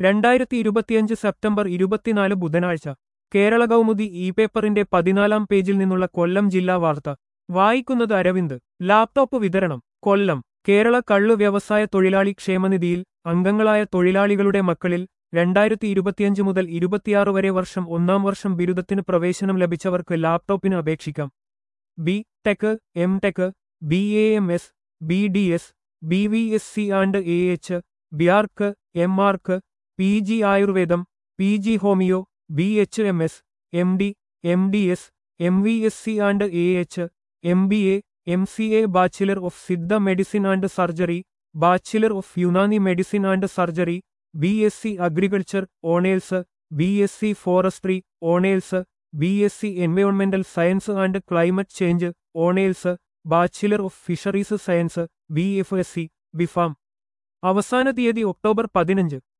രണ്ടായിരത്തി ഇരുപത്തിയഞ്ച് സെപ്റ്റംബർ ഇരുപത്തിനാല് ബുധനാഴ്ച കേരള കൗമുദി ഇ പേപ്പറിന്റെ പതിനാലാം പേജിൽ നിന്നുള്ള കൊല്ലം ജില്ലാ വാർത്ത വായിക്കുന്നത് അരവിന്ദ് ലാപ്ടോപ്പ് വിതരണം കൊല്ലം കേരള കള്ളു വ്യവസായ തൊഴിലാളി ക്ഷേമനിധിയിൽ അംഗങ്ങളായ തൊഴിലാളികളുടെ മക്കളിൽ രണ്ടായിരത്തി ഇരുപത്തിയഞ്ച് മുതൽ ഇരുപത്തിയാറ് വരെ വർഷം ഒന്നാം വർഷം ബിരുദത്തിന് പ്രവേശനം ലഭിച്ചവർക്ക് ലാപ്ടോപ്പിന് അപേക്ഷിക്കാം B tech M tech B A M S B D S B V S C and A H B Arch M arch P G Ayurveda P G homeo B H M S M D M D S M V S C and A H M B A M C A bachelor of Siddha medicine and surgery bachelor of Unani medicine and surgery B S C agriculture owners B S C forestry honours B S C എൻവയോൺമെന്റൽ science and climate change honours bachelor of fisheries science B F S C B Pharm അവസാന തീയതി October പതിനഞ്ച്